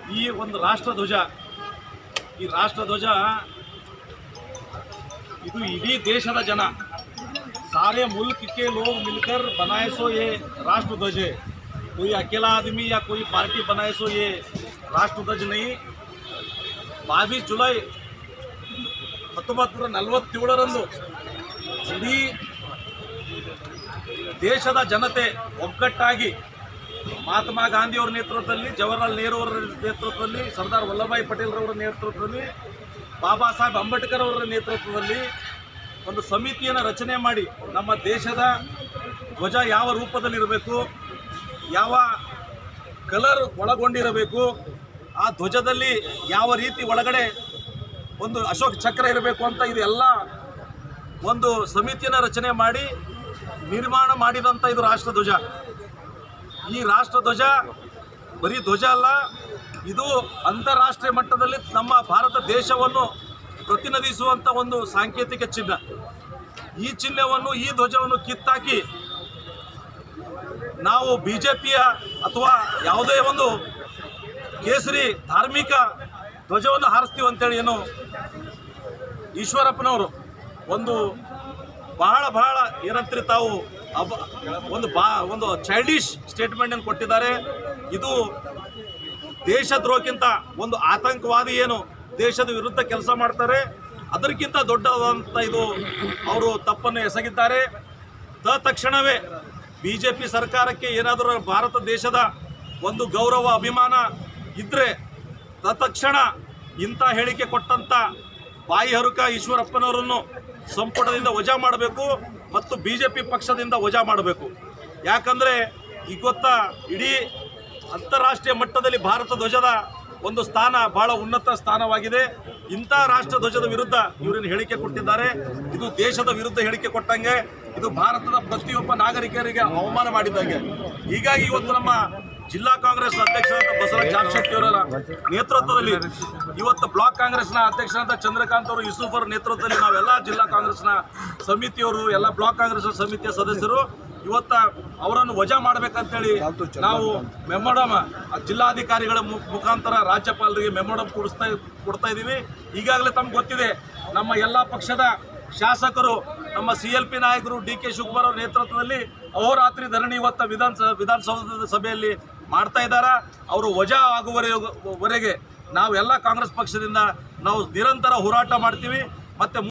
ಈ ಒಂದು ರಾಷ್ಟ್ರಧ್ವಜ ಈ ರಾಷ್ಟ್ರಧ್ವಜ ಇದು ಇಡೀ ದೇಶದ ಜನ सारे मुल्क के लोग मिलकर बनाए सो ये राष्ट्र ध्वज है कोई अकेला आदमी या कोई पार्टी बनाए सो ये राष्ट्र ध्वज नहीं ಬಾವಿಸ್ ಜುಲೈ ಹತ್ತೊಂಬತ್ತು ನೂರ ನಲವತ್ತೇಳರಂದು ಇಡೀ ದೇಶದ ಜನತೆ ಒಗ್ಗಟ್ಟಾಗಿ ಮಹಾತ್ಮ ಗಾಂಧಿಯವರ ನೇತೃತ್ವದಲ್ಲಿ ಜವಾಹರ್ಲಾಲ್ ನೆಹರು ಅವರ ನೇತೃತ್ವದಲ್ಲಿ ಸರ್ದಾರ್ ವಲ್ಲಭಾಯಿ ಪಟೇಲ್ ಅವರ ನೇತೃತ್ವದಲ್ಲಿ ಬಾಬಾ ಸಾಹೇಬ್ ಅಂಬೇಡ್ಕರ್ ಅವರ ನೇತೃತ್ವದಲ್ಲಿ ಒಂದು ಸಮಿತಿಯನ್ನು ರಚನೆ ಮಾಡಿ ನಮ್ಮ ದೇಶದ ಧ್ವಜ ಯಾವ ರೂಪದಲ್ಲಿರಬೇಕು ಯಾವ ಕಲರ್ ಒಳಗೊಂಡಿರಬೇಕು ಆ ಧ್ವಜದಲ್ಲಿ ಯಾವ ರೀತಿ ಒಳಗಡೆ ಒಂದು ಅಶೋಕ್ ಚಕ್ರ ಇರಬೇಕು ಅಂತ ಇದೆಲ್ಲ ಒಂದು ಸಮಿತಿಯನ್ನು ರಚನೆ ಮಾಡಿ ನಿರ್ಮಾಣ ಮಾಡಿದಂಥ ಇದು ರಾಷ್ಟ್ರಧ್ವಜ ಈ ರಾಷ್ಟ್ರಧ್ವಜ ಬರೀ ಧ್ವಜ ಅಲ್ಲ ಇದು ಅಂತಾರಾಷ್ಟ್ರೀಯ ಮಟ್ಟದಲ್ಲಿ ನಮ್ಮ ಭಾರತ ದೇಶವನ್ನು ಪ್ರತಿನಿಧಿಸುವಂಥ ಒಂದು ಸಾಂಕೇತಿಕ ಚಿಹ್ನ ಈ ಚಿಹ್ನೆಯನ್ನು ಈ ಧ್ವಜವನ್ನು ಕಿತ್ತಾಕಿ ನಾವು ಬಿ ಜೆ ಪಿಯ ಅಥವಾ ಯಾವುದೇ ಒಂದು ಕೇಸರಿ ಧಾರ್ಮಿಕ ಧ್ವಜವನ್ನು ಹಾರಿಸ್ತೀವಿ ಅಂತೇಳಿ ಏನು ಈಶ್ವರಪ್ಪನವರು ಒಂದು ಬಹಳ ಬಹಳ ಏನಂತೀರಿ ತಾವು ಅಬ ಒಂದು ಬಾ ಒಂದು ಚೈಲ್ಡಿಶ್ ಸ್ಟೇಟ್ಮೆಂಟನ್ನು ಕೊಟ್ಟಿದ್ದಾರೆ ಇದು ದೇಶದ್ರೋಹಕ್ಕಿಂತ ಒಂದು ಆತಂಕವಾದಿ ಏನು ದೇಶದ ವಿರುದ್ಧ ಕೆಲಸ ಮಾಡ್ತಾರೆ ಅದಕ್ಕಿಂತ ದೊಡ್ಡದಂತ ಇದು ಅವರು ತಪ್ಪನ್ನು ಎಸಗಿದ್ದಾರೆ ತಕ್ಷಣವೇ ಬಿ ಜೆ ಪಿ ಸರ್ಕಾರಕ್ಕೆ ಏನಾದರೂ ಭಾರತ ದೇಶದ ಒಂದು ಗೌರವ ಅಭಿಮಾನ ಇದ್ದರೆ ತತ್ಕ್ಷಣ ಇಂಥ ಹೇಳಿಕೆ ಕೊಟ್ಟಂಥ ಬಾಯಿ ಹರುಕ ಈಶ್ವರಪ್ಪನವರನ್ನು ಸಂಪುಟದಿಂದ ವಜಾ ಮಾಡಬೇಕು ಮತ್ತು ಬಿ ಜೆ ಪಿ ಪಕ್ಷದಿಂದ ವಜಾ ಮಾಡಬೇಕು ಯಾಕಂದರೆ ಈಗ ಗೊತ್ತಾ ಇಡೀ ಅಂತಾರಾಷ್ಟ್ರೀಯ ಮಟ್ಟದಲ್ಲಿ ಭಾರತ ಧ್ವಜದ ಒಂದು ಸ್ಥಾನ ಬಹಳ ಉನ್ನತ ಸ್ಥಾನವಾಗಿದೆ ಇಂಥ ರಾಷ್ಟ್ರ ಧ್ವಜದ ವಿರುದ್ಧ ಇವರನ್ನು ಹೇಳಿಕೆ ಕೊಟ್ಟಿದ್ದಾರೆ ಇದು ದೇಶದ ವಿರುದ್ಧ ಹೇಳಿಕೆ ಕೊಟ್ಟಂಗೆ ಇದು ಭಾರತದ ಪ್ರತಿಯೊಬ್ಬ ನಾಗರಿಕರಿಗೆ ಅವಮಾನ ಮಾಡಿದಂಗೆ ಹೀಗಾಗಿ ಇವತ್ತು ನಮ್ಮ ಜಿಲ್ಲಾ ಕಾಂಗ್ರೆಸ್ ಅಧ್ಯಕ್ಷರಾದ ಬಸವರಾಜ ಜಾರ್ಶೆಟ್ಟಿ ಅವರ ನೇತೃತ್ವದಲ್ಲಿ ಇವತ್ತು ಬ್ಲಾಕ್ ಕಾಂಗ್ರೆಸ್ನ ಅಧ್ಯಕ್ಷರಾದ ಚಂದ್ರಕಾಂತ್ ಅವರು ಯೂಸುಫ್ ಅವರ ನೇತೃತ್ವದಲ್ಲಿ ನಾವೆಲ್ಲ ಜಿಲ್ಲಾ ಕಾಂಗ್ರೆಸ್ನ ಸಮಿತಿಯವರು ಎಲ್ಲ ಬ್ಲಾಕ್ ಕಾಂಗ್ರೆಸ್ ಸಮಿತಿಯ ಸದಸ್ಯರು ಇವತ್ತ ಅವರನ್ನು ವಜಾ ಮಾಡಬೇಕಂತೇಳಿ ನಾವು ಮೆಮೊಡಮ್ ಜಿಲ್ಲಾಧಿಕಾರಿಗಳ ಮು- ಮುಖಾಂತರ ರಾಜ್ಯಪಾಲರಿಗೆ ಮೆಮೊಡಮ್ ಕೊಡಿಸ್ತಾ ಕೊಡ್ತಾ ಇದ್ದೀವಿ ಈಗಾಗಲೇ ತಮ್ಗೆ ಗೊತ್ತಿದೆ ನಮ್ಮ ಎಲ್ಲ ಪಕ್ಷದ ಶಾಸಕರು ನಮ್ಮ ಸಿ ಎಲ್ ಪಿ ನಾಯಕರು ಡಿ ಕೆ ಶಿವಕುಮಾರ್ ಅವರ ನೇತೃತ್ವದಲ್ಲಿ ಅಹೋರಾತ್ರಿ ಧರಣಿ ಇವತ್ತ ವಿಧಾನಸ ವಿಧಾನಸೌಧದ ಸಭೆಯಲ್ಲಿ ಮಾಡ್ತಾ ಇದ್ದಾರೆ ಅವರು ವಜಾ ಆಗುವವರೆಗೆ ವರೆಗೆ ನಾವು ಎಲ್ಲ ಕಾಂಗ್ರೆಸ್ ಪಕ್ಷದಿಂದ ನಾವು ನಿರಂತರ ಹೋರಾಟ ಮಾಡ್ತೀವಿ ಮತ್ತು